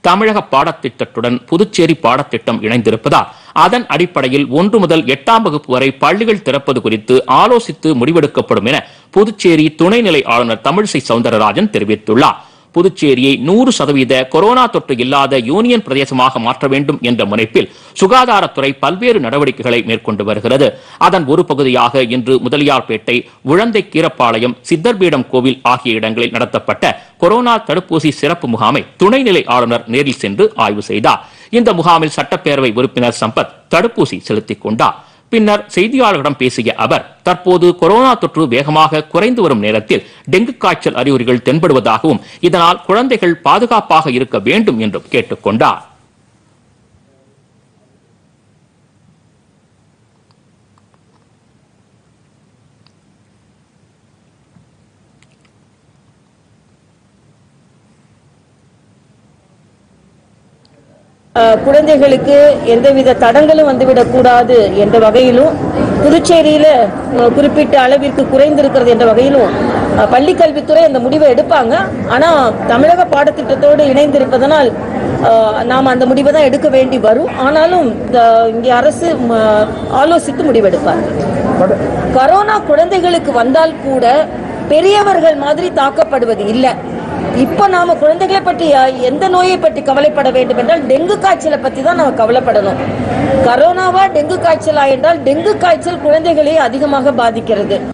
தமிழக பாடத்திட்டத்துடன் புதுச்சேரி பாடத்திட்டம் இணைந்திருப்பதால் அதன் அடிப்படையில் ஒன்று முதல் எட்டாம் வகுப்பு வரை பள்ளிகள் திறப்பது குறித்து ஆலோசித்து முடிவெடுக்கப்படும் என புதுச்சேரி துணைநிலை ஆளுநர் தமிழிசை சவுந்தரராஜன் தெரிவித்துள்ளார் புதுச்சேரியை நூறு சதவீத கொரோனா தொற்று இல்லாத யூனியன் பிரதேசமாக மாற்ற வேண்டும் என்ற முனைப்பில் சுகாதாரத்துறை பல்வேறு நடவடிக்கைகளை மேற்கொண்டு வருகிறது அதன் ஒரு பகுதியாக இன்று முதலியார்பேட்டை உழந்தை கீரப்பாளையம் சித்தர்பீடம் கோவில் ஆகிய இடங்களில் நடத்தப்பட்ட கொரோனா தடுப்பூசி சிறப்பு முகாமை துணைநிலை ஆளுநர் நேரில் சென்று ஆய்வு செய்தார் இந்த முகாமில் சட்டப்பேரவை உறுப்பினர் சம்பத் தடுப்பூசி செலுத்திக் கொண்டார் பின்னர் செய்தியாளர்களிடம் பேசிய அவர் தற்போது கொரோனா தொற்று வேகமாக குறைந்து வரும் நேரத்தில் டெங்கு காய்ச்சல் அறிகுறிகள் தென்படுவதாகவும் இதனால் குழந்தைகள் பாதுகாப்பாக இருக்க வேண்டும் என்றும் கேட்டுக் கொண்டார் அஹ், குழந்தைகளுக்கு எந்தவித தடங்களும் வந்துவிடக் கூடாது என்ற வகையிலும் புதுச்சேரியில அஹ், குறிப்பிட்ட அளவிற்கு குறைந்திருக்கிறது என்ற வகையிலும் அஹ், பள்ளிக் கல்வித்துறை அந்த முடிவை எடுப்பாங்க ஆனா தமிழக பாடத்திட்டத்தோடு இணைந்திருப்பதனால் அஹ், நாம் அந்த முடிவை தான் எடுக்க வேண்டி வரும் ஆனாலும் இந்த- இங்கே அரசு ம, ஆலோசித்து முடிவெடுப்பார்கள் கரோனா குழந்தைகளுக்கு வந்தால் கூட பெரியவர்கள் மாதிரி தாக்கப்படுவது இல்லை இப்ப நாம குழந்தைகளை பற்றி அஹ், எந்த நோயை பற்றி கவலைப்பட வேண்டும் என்றால் டெங்கு காய்ச்சலை பத்தி தான் நம்ம கவலைப்படணும் கரோனாவா டெங்கு காய்ச்சலா என்றால் டெங்கு காய்ச்சல் குழந்தைகளை அதிகமாக பாதிக்கிறது